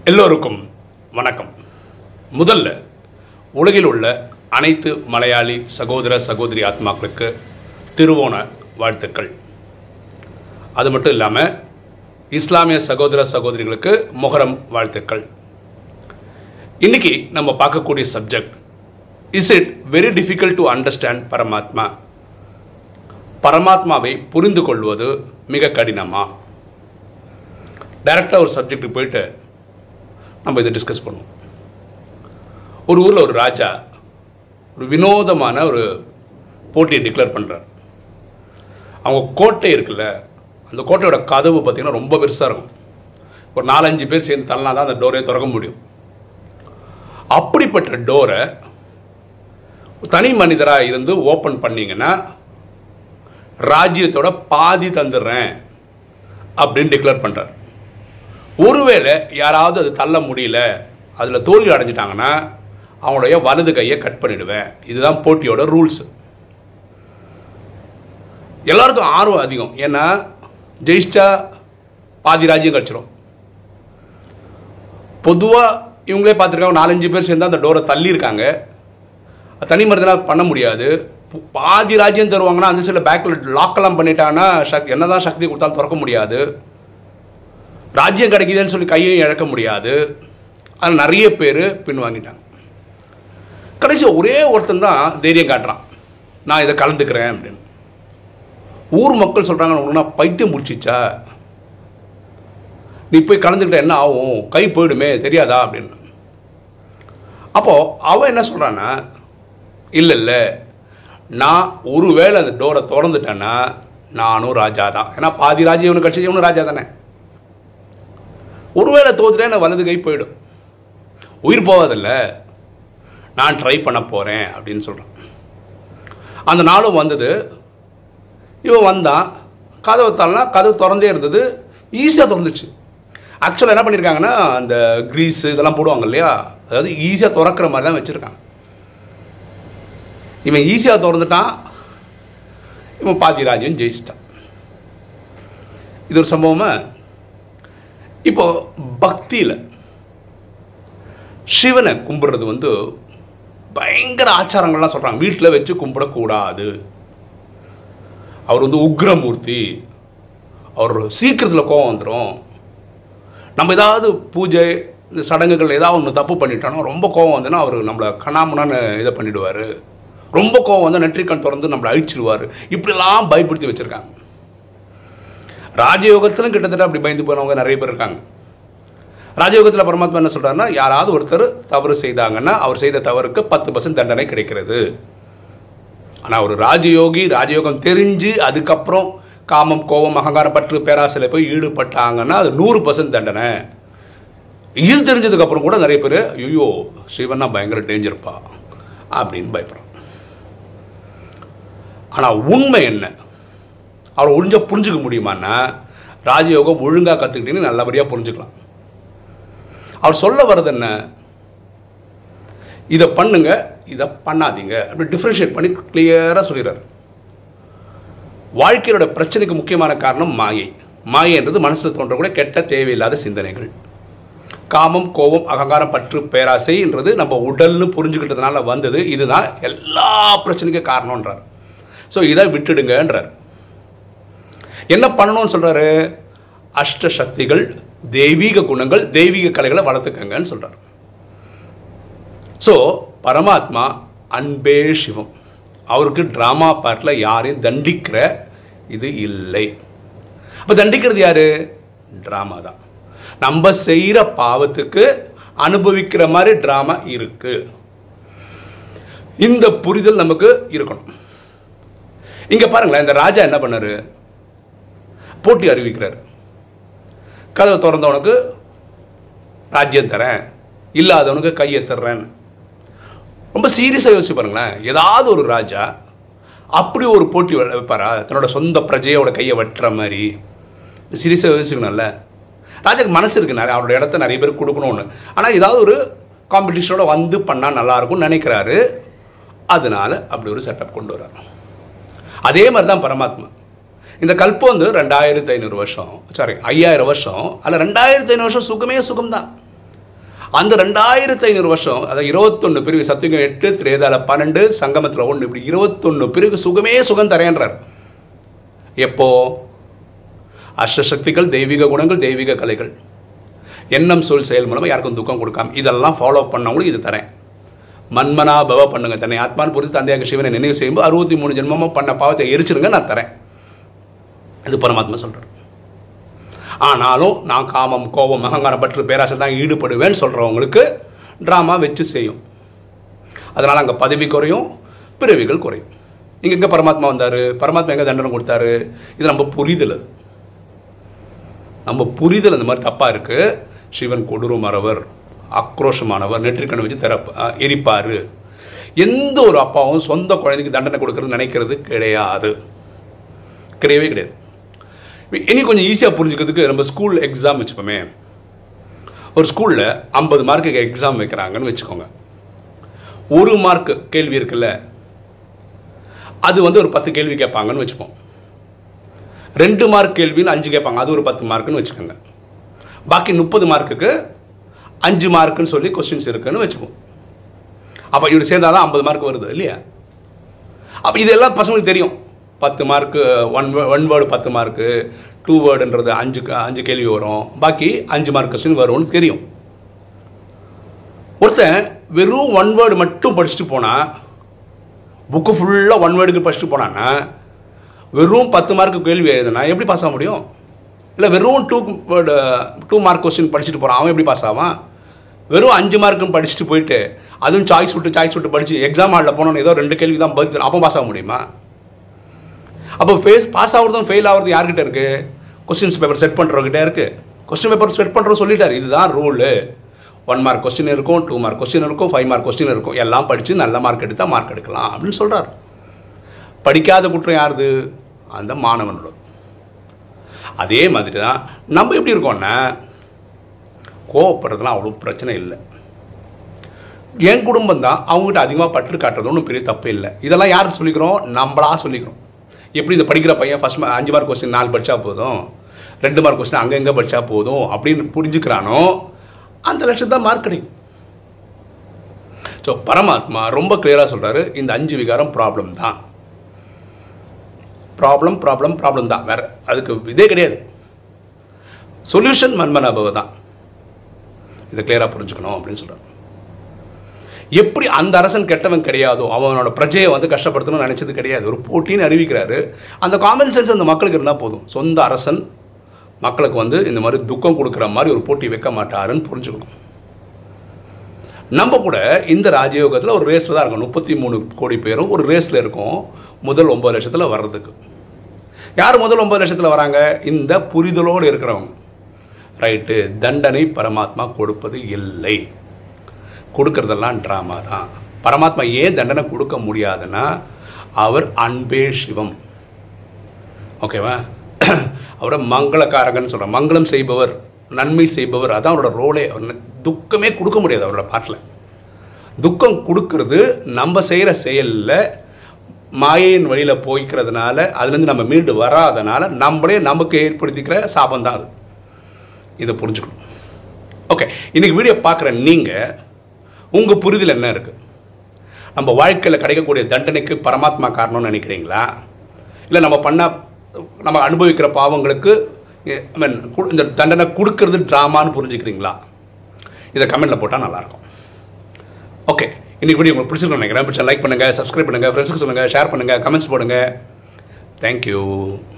எல்லோருக்கும் வணக்கம் முதல்ல உலகில் உள்ள அனைத்து மலையாளி சகோதர சகோதரி ஆத்மாக்களுக்கு திருவோண வாழ்த்துக்கள் அது மட்டும் இல்லாமல் இஸ்லாமிய சகோதர சகோதரிகளுக்கு மொஹரம் வாழ்த்துக்கள் இன்னைக்கு நம்ம பார்க்கக்கூடிய subject is it very difficult to understand பரமாத்மா பரமாத்மாவை புரிந்து கொள்வது மிக கடினமா டைரக்டாக ஒரு சப்ஜெக்ட்டுக்கு போயிட்டு நம்ம இதை டிஸ்கஸ் பண்ணுவோம் ஒரு ஊரில் ஒரு ராஜா ஒரு வினோதமான ஒரு போட்டியை டிக்ளேர் பண்ணுறார் அவங்க கோட்டை இருக்குல்ல அந்த கோட்டையோட கதவு பார்த்திங்கன்னா ரொம்ப பெருசாக இருக்கும் ஒரு நாலஞ்சு பேர் சேர்ந்து தள்ளனா தான் அந்த டோரை திறக்க முடியும் அப்படிப்பட்ட டோரை தனி மனிதராக இருந்து ஓப்பன் பண்ணீங்கன்னா ராஜ்யத்தோட பாதி தந்துடுறேன் அப்படின்னு டிக்ளேர் பண்ணுறார் ஒருவேளை யாராவது அது தள்ள முடியல அதில் தோல்வி அடைஞ்சிட்டாங்கன்னா அவங்களுடைய வலது கையை கட் பண்ணிடுவேன் இதுதான் போட்டியோட ரூல்ஸ் எல்லாருக்கும் ஆர்வம் அதிகம் ஏன்னா ஜெயிச்சிட்டா பாதி ராஜ்யம் கிடச்சிரும் பொதுவாக இவங்களே பார்த்துருக்காங்க நாலஞ்சு பேர் சேர்ந்து அந்த டோரை தள்ளியிருக்காங்க தனி மருந்தெல்லாம் பண்ண முடியாது பாதி ராஜ்யம் தருவாங்கன்னா அந்த சில பேக்கில் லாக்கெல்லாம் பண்ணிட்டாங்கன்னா சக் என்னதான் சக்தி கொடுத்தாலும் திறக்க முடியாது ராஜ்யம் கிடைக்குதுன்னு சொல்லி கையும் இழக்க முடியாது அதில் நிறைய பேர் பின் வாங்கிட்டாங்க கடைசி ஒரே ஒருத்தன் தான் தைரியம் காட்டுறான் நான் இதை கலந்துக்கிறேன் அப்படின்னு ஊர் மக்கள் சொல்கிறாங்க உனக்கு நான் பைத்தியம் முடிச்சிச்சா நீ போய் கலந்துக்கிட்ட என்ன ஆகும் கை போயிடுமே தெரியாதா அப்படின்னு அப்போது அவன் என்ன சொல்கிறான்னா இல்லை இல்லை நான் ஒருவேளை அந்த டோரை திறந்துட்டேன்னா நானும் ராஜா தான் ஏன்னா பாதி ராஜ்யம் இவனு கட்சி இவனும் ராஜா தானே ஒருவேளை தோத்துட்டே நான் வலது கை போயிடும் உயிர் போவதில்ல நான் ட்ரை பண்ண போகிறேன் அப்படின்னு சொல்கிறான் அந்த நாளும் வந்தது இவன் வந்தான் கதவை தரனா கதவு திறந்தே இருந்தது ஈஸியாக திறந்துச்சு ஆக்சுவலாக என்ன பண்ணியிருக்காங்கன்னா அந்த க்ரீஸ் இதெல்லாம் போடுவாங்க இல்லையா அதாவது ஈஸியாக திறக்கிற மாதிரி தான் வச்சுருக்காங்க இவன் ஈஸியாக திறந்துட்டான் இவன் பாதி ராஜ்யம் ஜெயிச்சிட்டான் இது ஒரு சம்பவமா இப்போ பக்தியில் சிவனை கும்பிடுறது வந்து பயங்கர ஆச்சாரங்கள்லாம் சொல்கிறாங்க வீட்டில் வச்சு கும்பிடக்கூடாது அவர் வந்து உக்ரமூர்த்தி அவர் சீக்கிரத்தில் கோவம் வந்துடும் நம்ம ஏதாவது பூஜை இந்த சடங்குகள் ஏதாவது ஒன்று தப்பு பண்ணிட்டோன்னா ரொம்ப கோவம் வந்துன்னா அவர் நம்மளை கணாமுனான்னு இதை பண்ணிடுவார் ரொம்ப கோவம் வந்து நெற்றிக்கண் திறந்து நம்மளை அழிச்சிடுவார் இப்படிலாம் பயப்படுத்தி வச்சுருக்காங்க ராஜயோகத்திலும் கிட்டத்தட்ட அப்படி பயந்து போனவங்க நிறைய பேர் இருக்காங்க ராஜயோகத்தில் பரமாத்மா என்ன சொல்கிறாருன்னா யாராவது ஒருத்தர் தவறு செய்தாங்கன்னா அவர் செய்த தவறுக்கு பத்து பர்சன்ட் தண்டனை கிடைக்கிறது ஆனால் ஒரு ராஜயோகி ராஜயோகம் தெரிஞ்சு அதுக்கப்புறம் காமம் கோபம் அகங்காரம் பற்று பேராசையில் போய் ஈடுபட்டாங்கன்னா அது நூறு பர்சன்ட் தண்டனை இது தெரிஞ்சதுக்கப்புறம் கூட நிறைய பேர் ஐயோ சிவன்னா பயங்கர டேஞ்சர்ப்பா அப்படின்னு பயப்படுறான் ஆனால் உண்மை என்ன அவரை ஒழிஞ்ச புரிஞ்சுக்க முடியுமான்னா ராஜயோகம் ஒழுங்காக கற்றுக்கிட்டீங்கன்னு நல்லபடியாக புரிஞ்சுக்கலாம் அவர் சொல்ல வர்றது என்ன இதை பண்ணுங்க இதை பண்ணாதீங்க அப்படி டிஃப்ரென்ஷியேட் பண்ணி கிளியராக சொல்லிடுறாரு வாழ்க்கையோட பிரச்சனைக்கு முக்கியமான காரணம் மாயை மாயைன்றது மனசில் தோன்றக்கூடிய கெட்ட தேவையில்லாத சிந்தனைகள் காமம் கோபம் அகங்காரம் பற்று பேராசைன்றது நம்ம உடல்னு புரிஞ்சுக்கிட்டதுனால வந்தது இதுதான் எல்லா பிரச்சனைக்கும் காரணம்ன்றார் ஸோ இதை விட்டுடுங்கன்றார் என்ன பண்ணணும்னு சொல்கிறாரு அஷ்ட சக்திகள் தெய்வீக குணங்கள் தெய்வீக கலைகளை வளர்த்துக்கங்கன்னு சொல்கிறார் ஸோ பரமாத்மா அன்பே சிவம் அவருக்கு ட்ராமா பார்ட்டில் யாரையும் தண்டிக்கிற இது இல்லை அப்போ தண்டிக்கிறது யாரு ட்ராமா தான் நம்ம செய்கிற பாவத்துக்கு அனுபவிக்கிற மாதிரி ட்ராமா இருக்கு இந்த புரிதல் நமக்கு இருக்கணும் இங்க பாருங்களேன் இந்த ராஜா என்ன பண்ணாரு போட்டி அறிவிக்கிறார் கதவை திறந்தவனுக்கு ராஜ்யம் தரேன் இல்லாதவனுக்கு கையை தர்றேன் ரொம்ப சீரியஸாக யோசிச்சு பாருங்களேன் ஏதாவது ஒரு ராஜா அப்படி ஒரு போட்டி வைப்பாரா தன்னோட சொந்த பிரஜையோட கையை வெட்டுற மாதிரி சீரியஸாக யோசிக்கணும்ல ராஜாக்கு மனசு இருக்கு நிறைய அவரோட இடத்த நிறைய பேருக்கு கொடுக்கணும்னு ஆனால் ஏதாவது ஒரு காம்படிஷனோட வந்து பண்ணால் நல்லாயிருக்கும்னு நினைக்கிறாரு அதனால அப்படி ஒரு செட்டப் கொண்டு வர்றாரு அதே மாதிரி தான் பரமாத்மா இந்த கல்பம் வந்து ரெண்டாயிரத்தி ஐநூறு வருஷம் சாரி ஐயாயிரம் வருஷம் அதில் ரெண்டாயிரத்தி ஐநூறு வருஷம் சுகமே சுகம்தான் அந்த ரெண்டாயிரத்தி ஐநூறு வருஷம் அதாவது இருபத்தொன்னு பிரிவு சத்தியம் எட்டு திரேதால பன்னெண்டு சங்கமத்தில் ஒன்று இப்படி இருபத்தொன்னு பிரிவு சுகமே சுகம் தரேன்றார் எப்போ அஷ்டசக்திகள் தெய்வீக குணங்கள் தெய்வீக கலைகள் எண்ணம் சொல் செயல் மூலமாக யாருக்கும் துக்கம் கொடுக்காம இதெல்லாம் ஃபாலோ பண்ணவங்களுக்கு இது தரேன் மன்மனா பவ பண்ணுங்க தன்னை ஆத்மான் புரிந்து தந்தையாக சிவனை நினைவு செய்யும்போது அறுபத்தி மூணு ஜென்மமாக பண்ண பாவத்தை எரிச்சிருங்க நான் தரேன் இது பரமாத்மா சொல்றார் ஆனாலும் நான் காமம் கோபம் அகங்காரம் பற்று பேராசை தான் ஈடுபடுவேன்னு சொல்றவங்களுக்கு ட்ராமா வச்சு செய்யும் அதனால அங்கே பதவி குறையும் பிறவிகள் குறையும் இங்க எங்க பரமாத்மா வந்தாரு பரமாத்மா எங்க தண்டனை கொடுத்தாரு இது நம்ம புரிதல் அது. நம்ம புரிதல் அந்த மாதிரி தப்பா இருக்கு சிவன் கொடூரமானவர் ஆக்ரோஷமானவர் நெற்றிக்கண்ணை வச்சு தர எரிப்பாரு எந்த ஒரு அப்பாவும் சொந்த குழந்தைக்கு தண்டனை கொடுக்கறது நினைக்கிறது கிடையாது கிடையவே கிடையாது இனி கொஞ்சம் ஈஸியாக புரிஞ்சுக்கிறதுக்கு நம்ம ஸ்கூல் எக்ஸாம் வச்சுப்போமே ஒரு ஸ்கூலில் ஐம்பது மார்க்குக்கு எக்ஸாம் வைக்கிறாங்கன்னு வச்சுக்கோங்க ஒரு மார்க் கேள்வி இருக்குல்ல அது வந்து ஒரு பத்து கேள்வி கேட்பாங்கன்னு வச்சுப்போம் ரெண்டு மார்க் கேள்வின்னு அஞ்சு கேட்பாங்க அது ஒரு பத்து மார்க்குன்னு வச்சுக்கோங்க பாக்கி முப்பது மார்க்குக்கு அஞ்சு மார்க்குன்னு சொல்லி கொஸ்டின்ஸ் இருக்குன்னு வச்சுப்போம் அப்போ இவர் சேர்ந்தாதான் ஐம்பது மார்க் வருது இல்லையா அப்போ இதெல்லாம் பசங்களுக்கு தெரியும் பத்து மார்க்கு ஒன் ஒன் வேர்டு பத்து மார்க்கு டூ வேர்டுன்றது அஞ்சு அஞ்சு கேள்வி வரும் பாக்கி அஞ்சு மார்க் கொஸ்டின் வரும்னு தெரியும் ஒருத்தன் வெறும் ஒன் வேர்டு மட்டும் படிச்சுட்டு போனால் புக்கு ஃபுல்லாக ஒன் வேர்டுக்கு படிச்சுட்டு போனான்னா வெறும் பத்து மார்க்கு கேள்வி எழுதுனா எப்படி பாஸ் ஆக முடியும் இல்லை வெறும் two word two mark question படிச்சுட்டு போகிறான் அவன் எப்படி பாஸ் ஆவான் வெறும் அஞ்சு மார்க்குன்னு படிச்சுட்டு போயிட்டு அதுவும் சாய்ஸ் விட்டு சாய்ஸ் விட்டு படிச்சு எக்ஸாம் ஹாலில் போனோன்னு ஏதோ ரெண்டு கேள்வி தான் பதில் அப்போ பாஸ் ஆக முடியுமா அப்போ ஃபேஸ் பாஸ் ஆகுறதும் ஃபெயில் ஆகுறது யார்கிட்ட இருக்கு கொஸ்டின்ஸ் பேப்பர் செட் பண்ணுறவங்கிட்ட இருக்கு கொஸ்டின் பேப்பர் செட் பண்ணுறோம் சொல்லிட்டாரு இதுதான் ரூலு ஒன் மார்க் கொஸ்டின் இருக்கும் டூ மார்க் கொஸ்டின் இருக்கும் ஃபைவ் மார்க் கொஸ்டின் இருக்கும் எல்லாம் படித்து நல்ல மார்க் எடுத்தால் மார்க் எடுக்கலாம் அப்படின்னு சொல்கிறார் படிக்காத குற்றம் யாருது அந்த மாணவனோட அதே மாதிரி தான் நம்ம எப்படி இருக்கோம்னா கோவப்படுறதுலாம் அவ்வளோ பிரச்சனை இல்லை என் குடும்பம் தான் அவங்ககிட்ட அதிகமாக பற்று காட்டுறது ஒன்றும் பெரிய தப்பு இல்லை இதெல்லாம் யார் சொல்லிக்கிறோம் நம்மளா சொல்லிக்கிறோம் எப்படி இந்த படிக்கிற பையன் ஃபஸ்ட் அஞ்சு மார்க் கொஸ்டின் நாலு படித்தா போதும் ரெண்டு மார்க் கொஸ்டின் அங்கே எங்கே படித்தா போதும் அப்படின்னு புரிஞ்சுக்கிறானோ அந்த லட்சம் தான் மார்க் கிடைக்கும் ஸோ பரமாத்மா ரொம்ப கிளியராக சொல்கிறாரு இந்த அஞ்சு விகாரம் ப்ராப்ளம் தான் ப்ராப்ளம் ப்ராப்ளம் ப்ராப்ளம் தான் வேற அதுக்கு இதே கிடையாது சொல்யூஷன் மன்மனாபவ தான் இதை கிளியராக புரிஞ்சுக்கணும் அப்படின்னு சொல்கிறார் எப்படி அந்த அரசன் கெட்டவன் கிடையாதோ அவனோட பிரஜையை வந்து கஷ்டப்படுத்தணும்னு நினைச்சது கிடையாது ஒரு போட்டின்னு அறிவிக்கிறாரு அந்த காமன் சென்ஸ் அந்த மக்களுக்கு இருந்தால் போதும் சொந்த அரசன் மக்களுக்கு வந்து இந்த மாதிரி துக்கம் கொடுக்குற மாதிரி ஒரு போட்டி வைக்க மாட்டாருன்னு புரிஞ்சுக்கணும் நம்ம கூட இந்த ராஜயோகத்தில் ஒரு ரேஸில் தான் இருக்கும் முப்பத்தி மூணு கோடி பேரும் ஒரு ரேஸில் இருக்கும் முதல் ஒன்பது லட்சத்தில் வர்றதுக்கு யார் முதல் ஒன்பது லட்சத்தில் வராங்க இந்த புரிதலோடு இருக்கிறவங்க ரைட்டு தண்டனை பரமாத்மா கொடுப்பது இல்லை கொடுக்கறதெல்லாம் ட்ராமா தான் பரமாத்மா ஏன் தண்டனை கொடுக்க முடியாதுன்னா அவர் அன்பே சிவம் ஓகேவா அவரை மங்களக்காரகன் சொல்ற மங்களம் செய்பவர் நன்மை செய்பவர் அதான் அவரோட ரோலே அவர் துக்கமே கொடுக்க முடியாது அவரோட பாட்டில் துக்கம் கொடுக்கறது நம்ம செய்கிற செயலில் மாயையின் வழியில் போய்க்கிறதுனால அதுலேருந்து நம்ம மீண்டு வராதனால நம்மளே நமக்கு ஏற்படுத்திக்கிற சாபம் தான் அது இதை புரிஞ்சுக்கணும் ஓகே இன்னைக்கு வீடியோ பார்க்குற நீங்கள் உங்கள் புரிதல் என்ன இருக்குது நம்ம வாழ்க்கையில் கிடைக்கக்கூடிய தண்டனைக்கு பரமாத்மா காரணம்னு நினைக்கிறீங்களா இல்லை நம்ம பண்ண நம்ம அனுபவிக்கிற பாவங்களுக்கு ஐ மீன் இந்த தண்டனை கொடுக்கறது ட்ராமான்னு புரிஞ்சுக்கிறீங்களா இதை கமெண்ட்டில் போட்டால் நல்லாயிருக்கும் ஓகே இன்னைக்கு வீடியோ உங்களுக்கு பிடிச்சிருக்கோம் நினைக்கிறேன் பிடிச்சா லைக் பண்ணுங்கள் சப்ஸ்கிரைப் பண்ணுங்கள் ஃப்ரெண்ட்ஸுக்கு சொல்லுங்கள் ஷேர் பண்ணுங்கள் கமெண்ட்ஸ் போடுங்க தேங்க்யூ